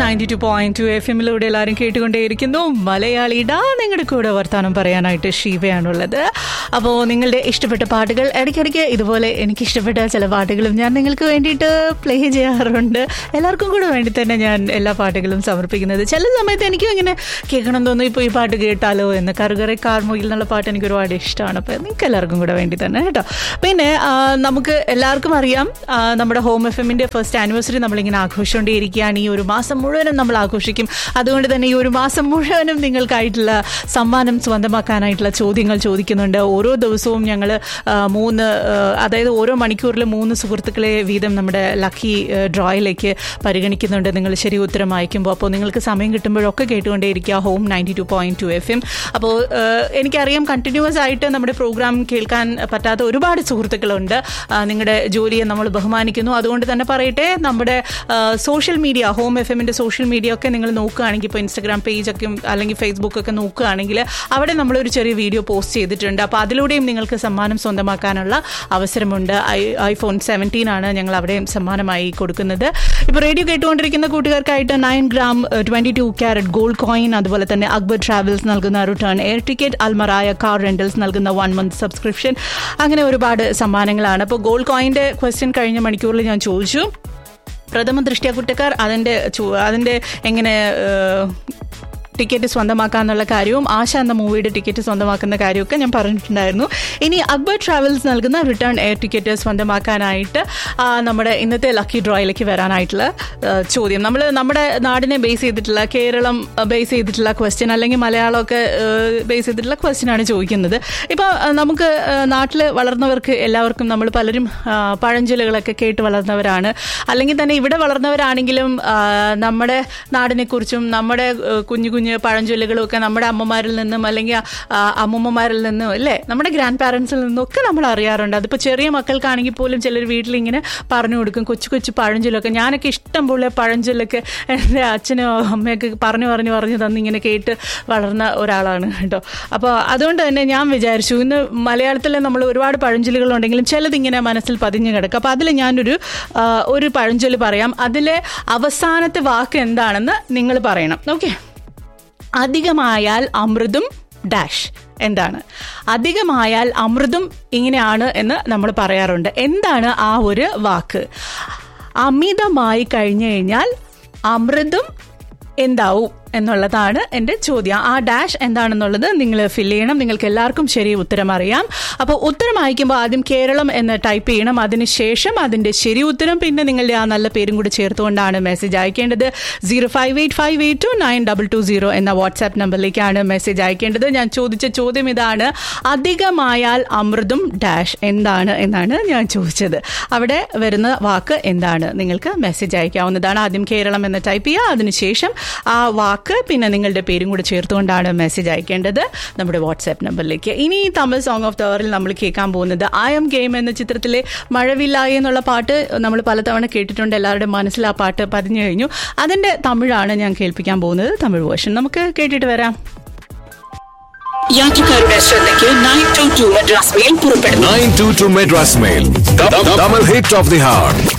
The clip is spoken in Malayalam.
Ninety two point two F എമ്മിലൂടെ എല്ലാവരും കേട്ടുകൊണ്ടേയിരിക്കുന്നു മലയാളിടാ നിങ്ങളുടെ കൂടെ വർത്താനം പറയാനായിട്ട് ഷീവയാണുള്ളത് അപ്പോൾ നിങ്ങളുടെ ഇഷ്ടപ്പെട്ട പാട്ടുകൾ ഇടയ്ക്കിടയ്ക്ക് ഇതുപോലെ എനിക്ക് ഇഷ്ടപ്പെട്ട ചില പാട്ടുകളും ഞാൻ നിങ്ങൾക്ക് വേണ്ടിയിട്ട് പ്ലേ ചെയ്യാറുണ്ട് എല്ലാവർക്കും കൂടെ വേണ്ടി തന്നെ ഞാൻ എല്ലാ പാട്ടുകളും സമർപ്പിക്കുന്നത് ചില സമയത്ത് എനിക്കും ഇങ്ങനെ കേൾക്കണം തോന്നുന്നു ഇപ്പോൾ ഈ പാട്ട് കേട്ടാലോ എന്ന് കറുകറെ കാർമുകിൽ എന്നുള്ള പാട്ട് എനിക്ക് ഒരുപാട് ഇഷ്ടമാണ് അപ്പോൾ നിങ്ങൾക്ക് എല്ലാവർക്കും കൂടെ വേണ്ടി തന്നെ കേട്ടോ പിന്നെ ആ, നമുക്ക് എല്ലാവർക്കും അറിയാം ആ, നമ്മുടെ ഹോം എഫ് എമ്മിൻ്റെ ഫസ്റ്റ് ആനിവേഴ്സറി നമ്മളിങ്ങനെ ആഘോഷിച്ചുകൊണ്ടേയിരിക്കുകയാണ് ഈ ഒരു മാസം മുഴുവനും നമ്മൾ ആഘോഷിക്കും അതുകൊണ്ട് തന്നെ ഈ ഒരു മാസം മുഴുവനും നിങ്ങൾക്കായിട്ടുള്ള സമ്മാനം സ്വന്തമാക്കാനായിട്ടുള്ള ചോദ്യങ്ങൾ ചോദിക്കുന്നുണ്ട് ഓരോ ദിവസവും ഞങ്ങൾ മൂന്ന് ആ, അതായത് ഓരോ മണിക്കൂറിൽ മൂന്ന് സുഹൃത്തുക്കളെ വീതം നമ്മുടെ ലക്കി ഡ്രോയിലേക്ക് പരിഗണിക്കുന്നുണ്ട് നിങ്ങൾ ശരി ഉത്തരം അയക്കുമ്പോൾ അപ്പോൾ നിങ്ങൾക്ക് സമയം കിട്ടുമ്പോഴൊക്കെ കേട്ടുകൊണ്ടേയിരിക്കുക home ninety two point two F M അപ്പോൾ എനിക്കറിയാം കണ്ടിന്യൂസ് ആയിട്ട് നമ്മുടെ പ്രോഗ്രാം കേൾക്കാൻ പറ്റാത്ത ഒരുപാട് സുഹൃത്തുക്കളുണ്ട് ആ, നിങ്ങളുടെ ജോലിയെ നമ്മൾ ബഹുമാനിക്കുന്നു അതുകൊണ്ട് തന്നെ പറയട്ടെ നമ്മുടെ സോഷ്യൽ മീഡിയ ഹോം എഫ് എമ്മിൻ്റെ സോഷ്യൽ മീഡിയ ഒക്കെ നിങ്ങൾ നോക്കുകയാണെങ്കിൽ ഇപ്പോൾ ഇൻസ്റ്റഗ്രാം പേജൊക്കെ അല്ലെങ്കിൽ ഫേസ്ബുക്ക് ഒക്കെ നോക്കുകയാണെങ്കിൽ അവിടെ നമ്മളൊരു ചെറിയ വീഡിയോ പോസ്റ്റ് ചെയ്തിട്ടുണ്ട് അപ്പോൾ അതിലൂടെയും നിങ്ങൾക്ക് സമ്മാനം സ്വന്തമാക്കാനുള്ള അവസരമുണ്ട് ഐ ഐഫോൺ സെവൻറ്റീൻ ആണ് ഞങ്ങൾ അവിടെയും സമ്മാനമായി കൊടുക്കുന്നത് ഇപ്പോൾ റേഡിയോ കേട്ടുകൊണ്ടിരിക്കുന്ന കൂട്ടുകാർക്കായിട്ട് nine gram twenty two carat gold coin അതുപോലെ തന്നെ അക്ബർ ട്രാവൽസ് നൽകുന്ന return air ticket Almaraya car rentals നൽകുന്ന വൺ മന്ത് സബ്സ്ക്രിപ്ഷൻ അങ്ങനെ ഒരുപാട് സമ്മാനങ്ങളാണ് അപ്പോൾ ഗോൾഡ് കോയിൻ്റെ ക്വസ്റ്റ്യൻ കഴിഞ്ഞ മണിക്കൂറിൽ ഞാൻ ചോദിച്ചു പ്രഥമ ദൃഷ്ടിയ കുറ്റക്കാർ അതിൻ്റെ ചു- അതിൻ്റെ എങ്ങനെ ഏഹ്, ടിക്കറ്റ് സ്വന്തമാക്കാന്നുള്ള കാര്യവും ആശ എന്ന മൂവിയുടെ ടിക്കറ്റ് സ്വന്തമാക്കുന്ന കാര്യമൊക്കെ ഞാൻ പറഞ്ഞിട്ടുണ്ടായിരുന്നു ഇനി അക്ബർ ട്രാവൽസ് നൽകുന്ന റിട്ടേൺ എയർ ടിക്കറ്റ് സ്വന്തമാക്കാനായിട്ട് ആ, നമ്മുടെ ഇന്നത്തെ ലക്കി ഡ്രോയിലേക്ക് വരാനായിട്ടുള്ള ആ, ചോദ്യം നമ്മൾ നമ്മുടെ നാടിനെ ബേസ് ചെയ്തിട്ടുള്ള കേരളം ബേസ് ചെയ്തിട്ടുള്ള ക്വസ്റ്റ്യൻ അല്ലെങ്കിൽ മലയാളമൊക്കെ ബേസ് ചെയ്തിട്ടുള്ള ക്വസ്റ്റ്യൻ ആണ് ചോദിക്കുന്നത് ഇപ്പോൾ നമുക്ക് നാട്ടിൽ വളർന്നവർക്ക് എല്ലാവർക്കും നമ്മൾ പലരും ആ, പഴഞ്ചൊല്ലുകളൊക്കെ കേട്ട് വളർന്നവരാണ് അല്ലെങ്കിൽ തന്നെ ഇവിടെ വളർന്നവരാണെങ്കിലും ആ, നമ്മുടെ നാടിനെക്കുറിച്ചും നമ്മുടെ ആ, കുഞ്ഞു കുഞ്ഞു പഴഞ്ചൊല്ലുകളും ഒക്കെ നമ്മുടെ അമ്മമാരിൽ നിന്നും അല്ലെങ്കിൽ ആ, അമ്മൂമ്മമാരിൽ നിന്നും അല്ലേ നമ്മുടെ ഗ്രാൻഡ് പാരൻസിൽ നിന്നും ഒക്കെ നമ്മൾ അറിയാറുണ്ട് അതിപ്പോൾ ചെറിയ മക്കൾക്കാണെങ്കിൽ പോലും ചിലർ വീട്ടിലിങ്ങനെ പറഞ്ഞു കൊടുക്കും കൊച്ചു കൊച്ചു പഴഞ്ചൊല്ലൊക്കെ ഞാനൊക്കെ ഇഷ്ടം പോലെ പഴഞ്ചൊല്ലൊക്കെ എൻ്റെ അച്ഛനും അമ്മയൊക്കെ പറഞ്ഞു പറഞ്ഞു പറഞ്ഞു തന്ന് ഇങ്ങനെ കേട്ട് വളർന്ന ഒരാളാണ് കേട്ടോ അപ്പോൾ അതുകൊണ്ട് തന്നെ ഞാൻ വിചാരിച്ചു ഇന്ന് മലയാളത്തിൽ നമ്മൾ ഒരുപാട് പഴഞ്ചൊല്ലുകളുണ്ടെങ്കിലും ചിലതിങ്ങനെ മനസ്സിൽ പതിഞ്ഞു കിടക്കും അപ്പോൾ അതിൽ ഞാനൊരു ആ, ഒരു പഴഞ്ചൊല്ല് പറയാം അതിലെ അവസാനത്തെ വാക്ക് എന്താണെന്ന് നിങ്ങൾ പറയണം ഓക്കെ അധികമായാൽ അമൃതും ഡാഷ് എന്താണ് അധികമായാൽ അമൃതും ഇങ്ങനെയാണ് എന്ന് നമ്മൾ പറയാറുണ്ട് എന്താണ് ആ ഒരു വാക്ക് അമിതമായി കഴിഞ്ഞു കഴിഞ്ഞാൽ അമൃതും എന്താവും എന്നുള്ളതാണ് എൻ്റെ ചോദ്യം ആ ഡാഷ് എന്താണെന്നുള്ളത് നിങ്ങൾ ഫിൽ ചെയ്യണം നിങ്ങൾക്ക് എല്ലാവർക്കും ശരി ഉത്തരം അറിയാം അപ്പോൾ ഉത്തരം അയക്കുമ്പോൾ ആദ്യം കേരളം എന്ന് ടൈപ്പ് ചെയ്യണം അതിനുശേഷം അതിൻ്റെ ശരി ഉത്തരം പിന്നെ നിങ്ങളുടെ ആ നല്ല പേരും കൂടി ചേർത്തുകൊണ്ടാണ് മെസ്സേജ് അയക്കേണ്ടത് zero five eight five eight two nine double two zero എന്ന വാട്സാപ്പ് നമ്പറിലേക്കാണ് മെസ്സേജ് അയക്കേണ്ടത് ഞാൻ ചോദിച്ച ചോദ്യം ഇതാണ് അധികമായാൽ അമൃതും ഡാഷ് എന്താണ് എന്നാണ് ഞാൻ ചോദിച്ചത് അവിടെ വരുന്ന വാക്ക് എന്താണ് നിങ്ങൾക്ക് മെസ്സേജ് അയക്കാവുന്നതാണ് ആദ്യം കേരളം എന്ന് ടൈപ്പ് ചെയ്യുക അതിനുശേഷം ആ വാക്ക് പിന്നെ നിങ്ങളുടെ പേരും കൂടെ ചേർത്തുകൊണ്ടാണ് മെസ്സേജ് അയക്കേണ്ടത് നമ്മുടെ വാട്സാപ്പ് നമ്പറിലേക്ക് ഇനി ഈ തമിഴ് സോങ് ഓഫ് ദ അവറിൽ നമ്മൾ കേൾക്കാൻ പോകുന്നത് ഐ എം ഗെയിം എന്ന ചിത്രത്തിലെ മഴവില്ലായി എന്നുള്ള പാട്ട് നമ്മൾ പലതവണ കേട്ടിട്ടുണ്ട് എല്ലാവരുടെയും മനസ്സിൽ ആ പാട്ട് പതിഞ്ഞു കഴിഞ്ഞു അതിൻ്റെ തമിഴാണ് ഞാൻ കേൾപ്പിക്കാൻ പോകുന്നത് തമിഴ് വേർഷൻ നമുക്ക് കേട്ടിട്ട് വരാം യാത്രക്കാരുടെ ശ്രദ്ധയ്ക്ക് nine two two Madras mail പുറപ്പെടുന്നു 922 Madras Mail. The, the, double hit of the heart.